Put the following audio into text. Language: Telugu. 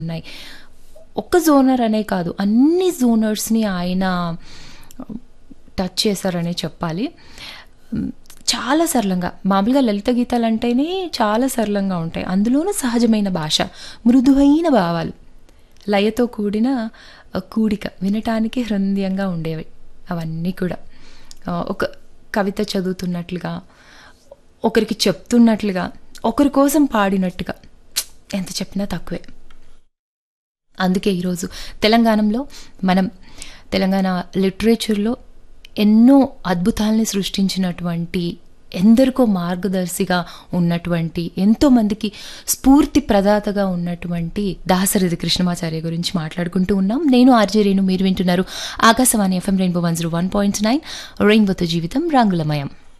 ఉన్నాయి ఒక్క జోనర్ అనే కాదు అన్ని జోనర్స్ని ఆయన టచ్ చేశారనే చెప్పాలి చాలా సరళంగా మామూలుగా లలిత గీతాలు అంటేనే చాలా సరళంగా ఉంటాయి అందులోనూ సహజమైన భాష మృదువైన భావాలు లయతో కూడిన కూడిక వినటానికి హృదయంగా ఉండేవి అవన్నీ కూడా ఆ, ఒక కవిత చదువుతున్నట్లుగా ఒకరికి చెప్తున్నట్లుగా ఒకరి కోసం పాడినట్టుగా ఎంత చెప్పినా తక్కువే అందుకే ఈరోజు తెలంగాణలో మనం తెలంగాణ లిటరేచర్లో ఎన్నో అద్భుతాలని సృష్టించినటువంటి ఎందరికో మార్గదర్శిగా ఉన్నటువంటి ఎంతోమందికి స్ఫూర్తి ప్రదాతగా ఉన్నటువంటి దాసరథి కృష్ణమాచార్య గురించి మాట్లాడుకుంటూ ఉన్నాం నేను ఆర్జే రేణు మీరు వింటున్నారు Akashvani FM rainbow one zero one point nine రెయిన్బోతో జీవితం రంగులమయం